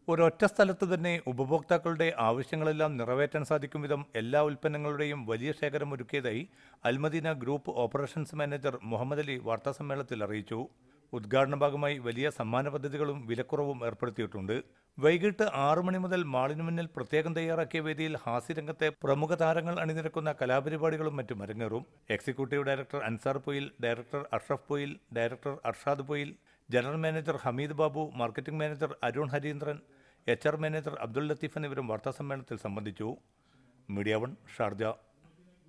ഒരൊറ്റ സ്ഥലത്ത് തന്നെ ഉപഭോക്താക്കളുടെ ആവശ്യങ്ങളെല്ലാം നിറവേറ്റാൻ സാധിക്കും വിധം എല്ലാ ഉൽപ്പന്നങ്ങളുടെയും വലിയ ശേഖരം ഒരുക്കിയതായി Almadina group operations manager Muhammad Ali വാർത്താസമ്മേളനത്തിൽ അറിയിച്ചു ഉദ്ഘാടന ഭാഗമായി വലിയ സമ്മാന പദ്ധതികളും വിലക്കുറവും ഏർപ്പെടുത്തിയിട്ടുണ്ട് വൈകിട്ട് ആറു മണി മുതൽ മാളിനു മുന്നിൽ പ്രത്യേകം തയ്യാറാക്കിയ വേദിയിൽ ഹാസ്യരംഗത്തെ പ്രമുഖ താരങ്ങൾ അണിനിരക്കുന്ന കലാപരിപാടികളും മറ്റും അരങ്ങേറും executive director Ansar Poyil director Ashraf Poyil director Arshad Poyil general manager Hameed Babu marketing manager Arun Harindran H R manager Abdul Latheef എന്നിവരും വാർത്താസമ്മേളനത്തിൽ സംബന്ധിച്ചു മീഡിയ വൺ ഷാർജ